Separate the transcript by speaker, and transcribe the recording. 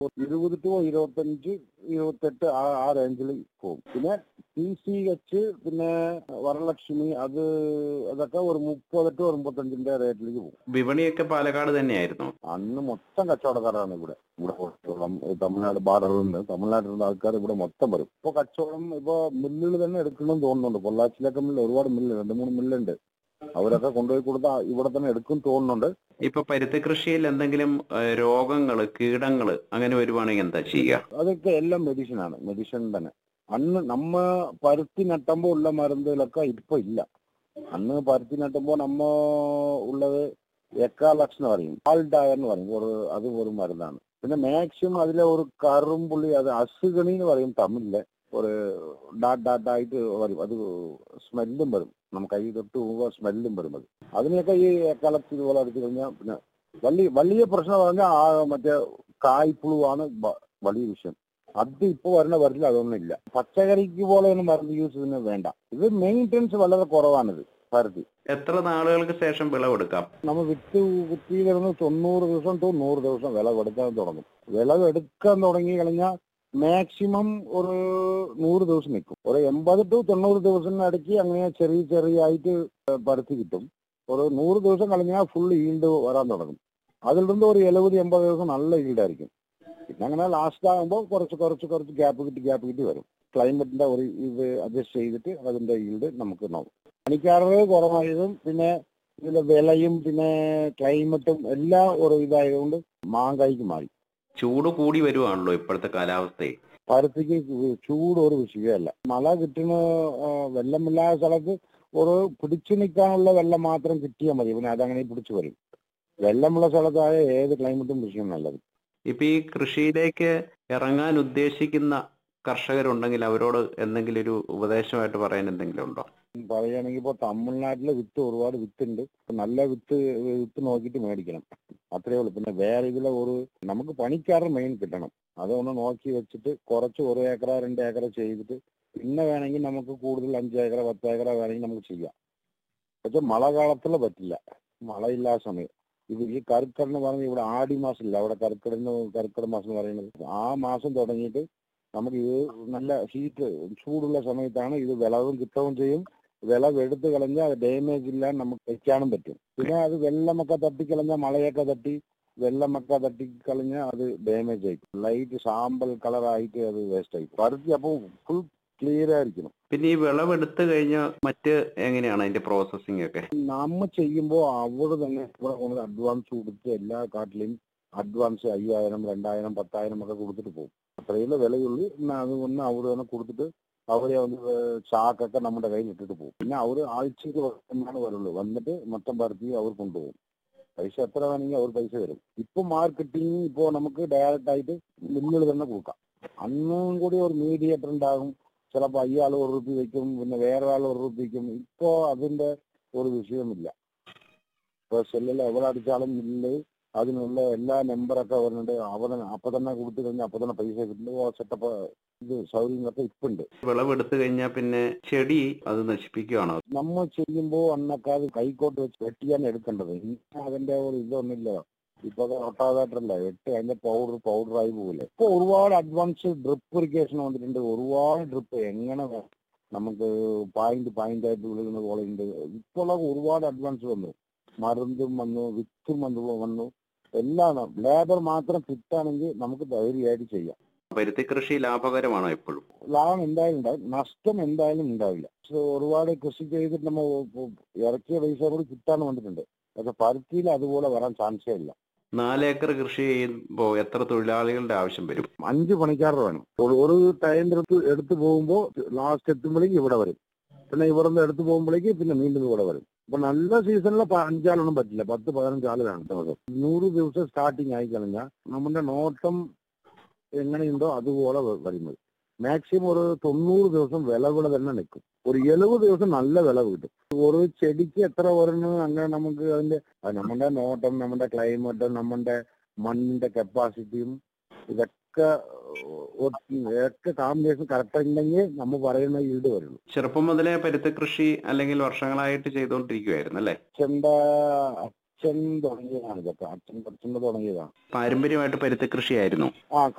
Speaker 1: ഇരുപത് ടു ഇരുപത്തഞ്ച് ഇരുപത്തെട്ട് ആ ആ റേഞ്ചിൽ പോകും പിന്നെ ടി സി എച്ച് പിന്നെ വരലക്ഷ്മി അത് അതൊക്കെ ഒരു മുപ്പത് ടു ഒരു മുപ്പത്തഞ്ചിന്റെ റേറ്റിലേക്ക് പോകും
Speaker 2: വിപണിയൊക്കെ പാലക്കാട് തന്നെയായിരുന്നു
Speaker 1: അന്ന് മൊത്തം കച്ചവടക്കാരാണ് ഇവിടെ ഇവിടെ ഉള്ള തമിഴ്നാട് ബാർഡറിൽ നിന്ന് തമിഴ്നാട്ടിലുള്ള ആൾക്കാർ ഇവിടെ മൊത്തം വരും ഇപ്പൊ കച്ചവടം ഇപ്പൊ മില്ലുകൾ തന്നെ എടുക്കണമെന്ന് തോന്നുന്നുണ്ട് പൊള്ളാച്ചിയിലൊക്കെ മില്ല് ഒരുപാട് മില്ല് രണ്ട് മൂന്ന് മില്ലുണ്ട് അവരൊക്കെ കൊണ്ടുപോയി കൊടുത്താൽ ഇവിടെ തന്നെ എടുക്കും തോന്നുന്നുണ്ട്
Speaker 2: ഇപ്പൊ പരുത്തി കൃഷിയിൽ എന്തെങ്കിലും ഏഹ്, രോഗങ്ങള് കീടങ്ങള് അങ്ങനെ വരുവാണെങ്കിൽ എന്താ ചെയ്യുക
Speaker 1: അതൊക്കെ എല്ലാം മെഡിസിൻ ആണ് മെഡിസിൻ തന്നെ അന്ന് നമ്മ പരുത്തി നട്ടുമ്പോ ഉള്ള മരുന്നുകളൊക്കെ ഇപ്പൊ ഇല്ല അന്ന് പരുത്തി നട്ടുമ്പോ നമ്മ ഉള്ളത് എക്കാലക്സ് എന്ന് പറയും ആൾഡയർ എന്ന് പറയും ഒരു അത് ഒരു മരുന്നാണ് പിന്നെ മാക്സിമം അതിലെ ഒരു കറുമ്പുള്ളി അത് അസുഗണി എന്ന് പറയും തമിഴില് ഒരു ഡാട്ട് ഡാട്ട് ആയിട്ട് വരും അത് സ്മെല്ലും വരും നമുക്ക് കൈ തൊട്ട് പോകുമ്പോൾ സ്മെല്ലും വരും അത് അതിനെയൊക്കെ ഈ എക്കാലക്സ് ഇതുപോലെ അടിച്ചു കഴിഞ്ഞാൽ പിന്നെ വലിയ വലിയ പ്രശ്നം പറഞ്ഞാൽ ആ മറ്റേ കായ്പുളുവാണ് വ- വലിയ വിഷയം അത് ഇപ്പൊ വരുന്ന വരില്ല അതൊന്നും ഇല്ല പച്ചക്കറിക്ക് പോലെ ഒന്നും മരുന്ന് യൂസ് ചെയ്യുന്നത് വേണ്ട ഇത് മെയിൻ്റെനൻസ് വളരെ കുറവാണിത് പരുത്തി
Speaker 2: എത്ര നാളുകൾക്ക് ശേഷം വിളവെടുക്കാം
Speaker 1: നമ്മൾ വിത്ത് കുത്തിയിലിരുന്ന് തൊണ്ണൂറ് ദിവസം ടു നൂറ് ദിവസം വിളവെടുക്കാൻ തുടങ്ങും വിളവെടുക്കാൻ തുടങ്ങി കഴിഞ്ഞാൽ മാക്സിമം ഒരു നൂറ് ദിവസം നിൽക്കും ഒരു എൺപത് ടു തൊണ്ണൂറ് ദിവസത്തിനടയ്ക്ക് അങ്ങനെ ചെറിയ ചെറിയ ആയിട്ട് പരുത്തി കിട്ടും ഒരു നൂറ് ദിവസം കഴിഞ്ഞാൽ ഫുൾ ഈൽഡ് വരാൻ തുടങ്ങും അതിൽ നിന്ന് ഒരു എഴുപത് എൺപത് ദിവസം നല്ല ഈൽഡായിരിക്കും പിന്നെ അങ്ങനെ ലാസ്റ്റ് ആകുമ്പോൾ കുറച്ച് കുറച്ച് കുറച്ച് ഗ്യാപ്പ് കിട്ടി ഗ്യാപ്പ് കിട്ടി വരും ക്ലൈമറ്റിന്റെ ഒരു ഇത് അഡ്ജസ്റ്റ് ചെയ്തിട്ട് അതിന്റെ ഈൽഡ് നമുക്ക് നോക്കും പണിക്കാറ് കുറവായതും പിന്നെ ഇതിന്റെ വിലയും പിന്നെ ക്ലൈമറ്റും എല്ലാം ഒരു ഇതായതുകൊണ്ട് മാങ്കായ്ക്ക് മാറി
Speaker 2: ചൂട് കൂടി വരുവാണല്ലോ ഇപ്പോഴത്തെ കാലാവസ്ഥയെ
Speaker 1: പരുത്തിക്ക് ചൂട് ഒരു വിഷയമല്ല മഴ കിട്ടുന്ന ആ, വെള്ളമില്ലാത്ത സ്ഥലത്ത് ഒരു പിടിച്ചു നിൽക്കാനുള്ള വെള്ളം മാത്രം കിട്ടിയാൽ മതി പിന്നെ അതങ്ങനെ പിടിച്ചു വരും വെള്ളമുള്ള സ്ഥലത്തായ ഏത് ക്ലൈമറ്റും വിഷയം നല്ലത്
Speaker 2: ഇപ്പൊ ഈ കൃഷിയിലേക്ക് ഇറങ്ങാൻ ഉദ്ദേശിക്കുന്ന കർഷകരുണ്ടെങ്കിൽ അവരോട് എന്തെങ്കിലും ഒരു ഉപദേശമായിട്ട് പറയാൻ എന്തെങ്കിലും ഉണ്ടോ
Speaker 1: പറയുകയാണെങ്കിൽ ഇപ്പോൾ തമിഴ്നാട്ടിലെ വിത്ത് ഒരുപാട് വിത്തുണ്ട് നല്ല വിത്ത് വിത്ത് നോക്കിയിട്ട് മേടിക്കണം അത്രേ ഉള്ളൂ പിന്നെ വേറെ ഇതിലെ ഒരു നമുക്ക് പണിക്കാരൻ മെയിൻ കിട്ടണം അതൊന്ന് നോക്കി വെച്ചിട്ട് കുറച്ച് ഒരു ഏക്കറ രണ്ട് ഏക്കറ ചെയ്തിട്ട് പിന്നെ വേണമെങ്കിൽ നമുക്ക് കൂടുതൽ അഞ്ച് ഏക്കറ പത്ത് ഏക്കറ വേണമെങ്കിൽ നമുക്ക് ചെയ്യാം പക്ഷെ മഴ കാലത്തുള്ള പറ്റില്ല മഴയില്ലാത്ത സമയം ഇത് ഈ കർക്കിടന്ന് പറഞ്ഞ് ഇവിടെ ആടി മാസം ഇല്ല അവിടെ കർക്കിടന്ന് കർക്കിട മാസം എന്ന് പറയുന്നത് ആ മാസം തുടങ്ങിയിട്ട് നമുക്ക് ഇത് നല്ല ഹീറ്റ് ചൂടുള്ള സമയത്താണ് ഇത് വിളവും കിട്ടവും ചെയ്യും വിളവ് എടുത്തു കളഞ്ഞാൽ അത് ഡാമേജ് ഇല്ലാതെ നമുക്ക് വെക്കാനും പറ്റും പിന്നെ അത് വെള്ളമൊക്കെ തട്ടിക്കളഞ്ഞാൽ മഴയൊക്കെ തട്ടി വെള്ളമൊക്കെ തട്ടിക്കളഞ്ഞാൽ അത് ഡാമേജ് ആയി ലൈറ്റ് സാമ്പൽ കളറായിട്ട് അത് വേസ്റ്റ് ആയി പരുത്തി അപ്പോൾ ഫുൾ ക്ലിയർ ആയിരിക്കണം
Speaker 2: പിന്നെ ഈ വിളവെടുത്ത് കഴിഞ്ഞ മറ്റ് എങ്ങനെയാണ് അതിന്റെ പ്രോസസ്സിംഗ് ഒക്കെ
Speaker 1: നമ്മ ചെയ്യുമ്പോൾ അവിടെ തന്നെ ഇവിടെ കൊണ്ട് അഡ്വാൻസ് കൊടുത്ത് എല്ലാ കാട്ടിലും അഡ്വാൻസ് അയ്യായിരം രണ്ടായിരം പത്തായിരം ഒക്കെ കൊടുത്തിട്ട് പോകും അത്രയുള്ള വിലയുള്ളൂ എന്നാ അത് ഒന്ന് അവിടെ തന്നെ കൊടുത്തിട്ട് അവരെ ഒന്ന് ചാക്കൊക്കെ നമ്മുടെ കയ്യിൽ ഇട്ടിട്ട് പോകും പിന്നെ അവർ ആഴ്ചക്ക് വന്നാണ് വരുള്ളൂ വന്നിട്ട് മൊത്തം പരത്തി അവർ കൊണ്ടുപോകും പൈസ എത്ര വേണമെങ്കിൽ അവർ പൈസ തരും ഇപ്പൊ മാർക്കറ്റിംഗ് ഇപ്പോ നമുക്ക് ഡയറക്റ്റ് ആയിട്ട് മില്ലുകൾ തന്നെ കൊടുക്കാം അന്നും കൂടി ഒരു മീഡിയേറ്റർ ഉണ്ടാകും ചിലപ്പോൾ അയ്യാൾ ഒരു റുപ്യ വയ്ക്കും പിന്നെ വേറെ ആൾ ഒരു റുപ്യ വയ്ക്കും ഇപ്പോ അതിന്റെ ഒരു വിഷയമില്ല ഇപ്പൊ സെല്ലിൽ എവിടെ അടിച്ചാലും മില്ല് അതിനുള്ള എല്ലാ നമ്പറൊക്കെ വരുന്നുണ്ട് അവിടെ അപ്പൊ തന്നെ കൊടുത്തു കഴിഞ്ഞാൽ അപ്പൊ തന്നെ പൈസ കിട്ടുന്നു സെറ്റപ്പ് ഇത് സൗകര്യങ്ങളൊക്കെ ഇപ്പൊ ഉണ്ട്
Speaker 2: വിളവെടുത്ത് കഴിഞ്ഞാൽ പിന്നെ ചെടി അത് നശിപ്പിക്കുകയാണോ
Speaker 1: നമ്മൾ ചെയ്യുമ്പോൾ അന്നൊക്കെ അത് കൈക്കോട്ട് വെച്ച് വെട്ടിയാണ് എടുക്കേണ്ടത് ഇനി അതിന്റെ ഒരു ഇതൊന്നുമില്ല ഇപ്പൊ ഒട്ടാതായിട്ടല്ല വെട്ട് അതിന്റെ പൗഡർ പൗഡറായി പോകില്ല ഇപ്പൊ ഒരുപാട് അഡ്വാൻസ് ഡ്രിപ്പ് ഇറിഗേഷൻ വന്നിട്ടുണ്ട് ഒരുപാട് ഡ്രിപ്പ് എങ്ങനെ വേ- നമുക്ക് പായിന്റ് പായിന്റ് ആയിട്ട് വിളിക്കുന്ന പോലെ ഉണ്ട് ഇപ്പോൾ ഒരുപാട് അഡ്വാൻസ് വന്നു മരുന്നും വന്നു വിത്തും വന്നു വന്നു എല്ലാം ലേബർ മാത്രം ഫിറ്റാണെങ്കിൽ നമുക്ക് ധൈര്യമായിട്ട് ചെയ്യാം
Speaker 2: പരുത്തി കൃഷി ലാഭകരമാണോ എപ്പോഴും
Speaker 1: ലാഭം എന്തായാലും ഉണ്ടാവും നഷ്ടം എന്തായാലും ഉണ്ടാവില്ല പക്ഷെ ഒരുപാട് കൃഷി ചെയ്തിട്ട് നമ്മൾ ഇറക്കിയ പൈസ കൂടി കിട്ടാൻ വന്നിട്ടുണ്ട് പക്ഷെ പരുത്തിയിൽ അതുപോലെ വരാൻ ചാൻസേ ഇല്ല
Speaker 2: നാലേക്കർ കൃഷി ചെയ്യുമ്പോൾ എത്ര തൊഴിലാളികളുടെ ആവശ്യം വരും
Speaker 1: അഞ്ച് പണിക്കാർ വേണം ഒരു- ഒരു ടൈം എടുത്ത് എടുത്തു പോകുമ്പോൾ ലാസ്റ്റ് എത്തുമ്പോഴേക്ക് ഇവിടെ വരും പിന്നെ ഇവിടെ നിന്ന് എടുത്തു പോകുമ്പോഴേക്ക് പിന്നെ വീണ്ടും ഇവിടെ വരും അപ്പൊ നല്ല സീസണിൽ അഞ്ചാളൊന്നും പറ്റില്ല പത്ത് പതിനഞ്ച് ആളിലാണ് ദിവസം നൂറ് ദിവസം സ്റ്റാർട്ടിങ് ആയി കഴിഞ്ഞാൽ നമ്മുടെ നോട്ടം എങ്ങനെയുണ്ടോ അതുപോലെ വ- വരുന്നത് മാക്സിമം ഒരു തൊണ്ണൂറ് ദിവസം വിളവിള തന്നെ നിൽക്കും ഒരു എഴുപത് ദിവസം നല്ല വിളവ് കിട്ടും ഒരു ചെടിക്ക് എത്ര വരുന്നത് അങ്ങനെ നമുക്ക് അതിന്റെ അത് നമ്മുടെ നോട്ടം നമ്മുടെ ക്ലൈമറ്റ് നമ്മുടെ മണ്ണിന്റെ കപ്പാസിറ്റിയും ഇതൊക്കെ ഒ- ഒക്കെ കോമ്പിനേഷൻ കറക്റ്റ് ഉണ്ടെങ്കിൽ നമ്മൾ പറയുന്ന ഈൽഡ് വരുള്ളൂ
Speaker 2: ചെറുപ്പം മുതലേ പരുത്തി കൃഷി അല്ലെങ്കിൽ വർഷങ്ങളായിട്ട് ചെയ്തുകൊണ്ടിരിക്കുവായിരുന്നു അല്ലേ
Speaker 1: അച്ഛന്റെ അച്ഛൻ തുടങ്ങിയതാണ് ഇതൊക്കെ അച്ഛൻ അച്ഛൻ്റെ തുടങ്ങിയതാണ്
Speaker 2: പാരമ്പര്യമായിട്ട് പരുത്തി കൃഷിയായിരുന്നു
Speaker 1: ആ